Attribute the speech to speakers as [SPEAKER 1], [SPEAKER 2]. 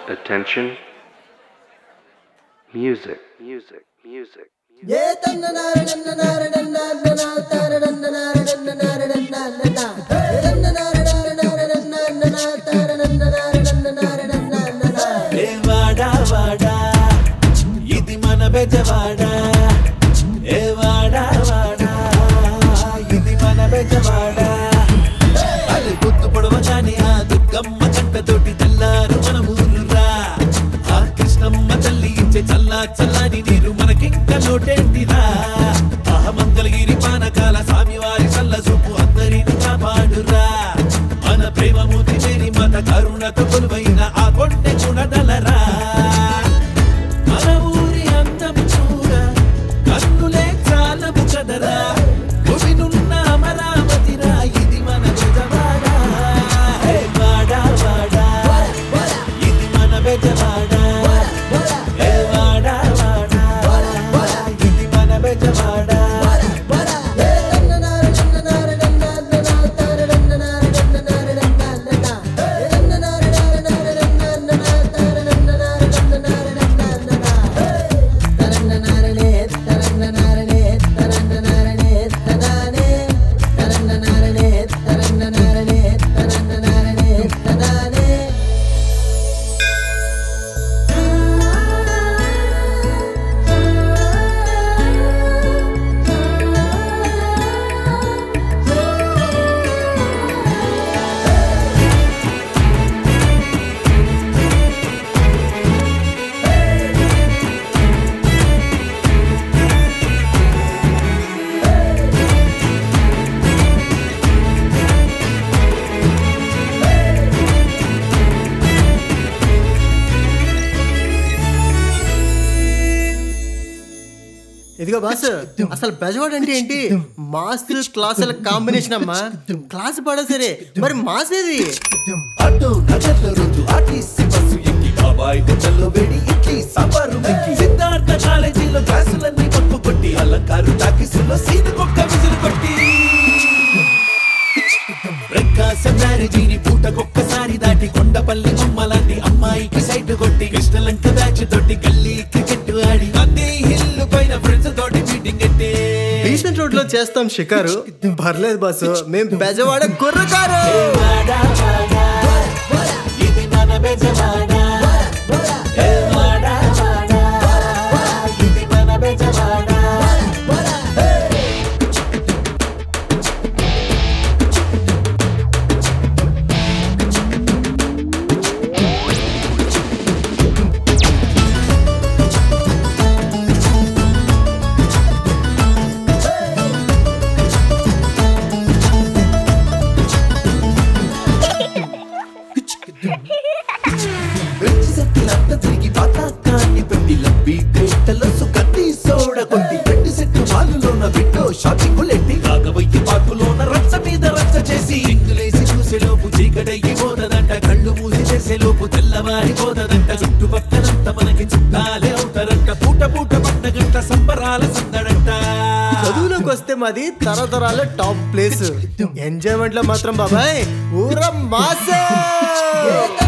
[SPEAKER 1] Attention. Music, music, music.
[SPEAKER 2] ఏ వాడా వాడా ఇది మన బెజవాడా ఏ వాడా వాడా ఇది మన బెజవాడా అది గుర్తు పొడవగానే ఆ దుర్గమ్మ కంటతోటి తెల్లారు మన ఊరురా ఆ కృష్ణమ్మ తల్లి ఇచ్చే చల్లా చల్లాని నీరు మనకింక లోటేంటిరా అహమంగళగిరి పానకాల స్వామివారి చల్ల చూపు అందరిని కాపాడురా మన ప్రేమ మూతి చేరి మత కరుణతో కొలువైన ఆ కొండె చూడదలరా మన ఊరి అందం చూడ కన్నులే చాలము కదరా భూమినున్న అమరావతిరా ఇది మన బెజవాడా హే వాడా వాడా ఇది మన బెజవాడా హే వాడా వాడా ఇది మన బెజవాడా
[SPEAKER 3] ఇదిగో బాస్ అసలు బెజవాడ్ అంటే ఏంటి మాస్ క్లాసుల కాంబినేషన్ అమ్మా క్లాస్ పడా సరే మరి మాస్ ఏది
[SPEAKER 2] అటు నగర్లో రోజు ఆర్టీసీ బస్సు ఎక్కి బాబాయ్ హోటల్లో వేడి ఇడ్లీ సాంబారు మెక్కి సిద్ధార్థ కాలేజీలో క్లాసులన్నీ పప్పు కొట్టి అలంకారు టాకీసులో సీను కుక్క విసులు కొట్టి ప్రకాశం మ్యారేజీని పూటకొక్కసారి దాటి కొండపల్లి బొమ్మలాంటి అమ్మాయికి సైట్ కొట్టి కృష్ణలంక బ్యాచ్ తోటి గల్లీ క్రికెట్ ఆడి నంది హిల్ పైన ఫ్రెండ్స్ తోటి మీటింగ్ ఎట్టే
[SPEAKER 3] బీసెంట్ రోడ్ లో చేస్తాం షికారు పర్లేదు బాసు మేం బెజవాడ గుర్రకారు
[SPEAKER 2] వాడా వాడా ఇది మన బెజవాడా ఏ వాడా వాడా ఇది మన బెజవాడా వెచ్చి సెట్టులంతా తిరిగి పాతాకాన్ని పెట్టి లబ్బి క్రేటలో సుగంధి సోడ కొట్టి రెండు సెట్టు మాలులోన విండో షాపింగ్ లెట్టి రాగవయ్య పాకులోన రచ్చ మీద రచ్చ చేసి ఇంగులేసి చూసేలోపు చీకటయ్యి పోతదంట కళ్ళు మూసి చేసేలోపు తెల్లవారి పోతదంట చుట్టుపక్కలంత మనకి చుట్టాలే అవుతారంట పూట పూట పండగంట సంబరాల సందడంట
[SPEAKER 3] చదువులోకి వస్తే మాది తరతరాల టాప్ ప్లేస్ ఎంజాయ్మెంట్ లో మాత్రం బాబాయ్ ఊర మాసే